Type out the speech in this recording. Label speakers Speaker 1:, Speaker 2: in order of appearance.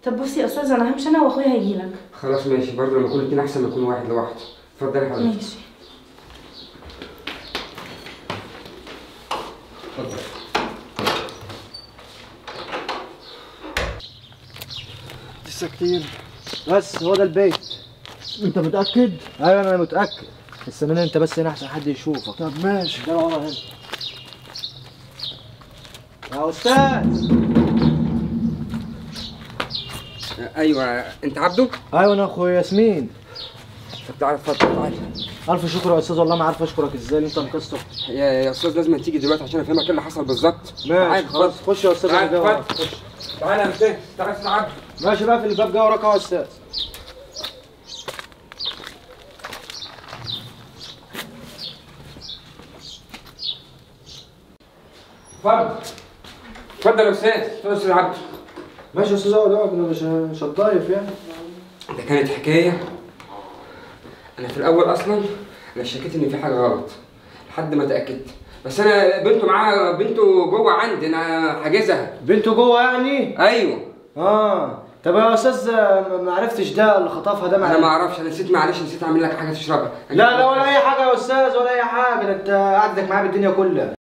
Speaker 1: طب بصي يا استاذ انا همشي انا واخويا هيجيلك
Speaker 2: خلاص ماشي برضه لما يكون اتنين احسن ما يكون واحد لوحده اتفضلي يا حبيبتي
Speaker 1: ماشي
Speaker 2: اتفضل
Speaker 3: لسه كتير بس هو ده البيت انت متأكد؟ ايوه انا متأكد استناني انت بس هنا احسن حد يشوفك طب ماشي ده ورا هنا يا استاذ
Speaker 2: ايوه انت عبده
Speaker 3: ايوه انا اخو ياسمين
Speaker 2: طب تعالى اتفضل تعالى
Speaker 3: الف شكر يا استاذ والله ما عارف اشكرك ازاي اللي انت انقذته
Speaker 2: يا يا استاذ لازم تيجي دلوقتي عشان افهمك ايه اللي حصل بالظبط تعالى
Speaker 3: ماشي خلاص
Speaker 2: اتفضل
Speaker 3: خش يا استاذ
Speaker 2: تعالى
Speaker 3: انا جاي وراك.
Speaker 2: اتفضل.
Speaker 3: خش.
Speaker 2: تعالى يا استاذ تعالى يا استاذ عبده
Speaker 3: ماشي بقى في الباب جاي وراك اهو يا استاذ
Speaker 2: اتفضل اتفضل يا استاذ اتفضل يا استاذ عبده
Speaker 3: ماشي يا استاذ اقعد اقعد انا مش مش هتضايف يعني
Speaker 2: ده كانت حكايه انا في الاول اصلا انا شكيت ان في حاجه غلط لحد ما اتاكدت بس انا بنته معاه بنته جوه عندي انا حاجزها
Speaker 3: بنته جوه يعني
Speaker 2: ايوه
Speaker 3: اه طب يا استاذ ما- ما عرفتش ده اللي خطفها ده
Speaker 2: انا
Speaker 3: مع
Speaker 2: ما اعرفش انا نسيت معلش نسيت اعمل لك حاجه تشربها
Speaker 3: لا لا ولا اي حاجه يا استاذ ولا اي حاجه ده انت قعدتك معايا بالدنيا كلها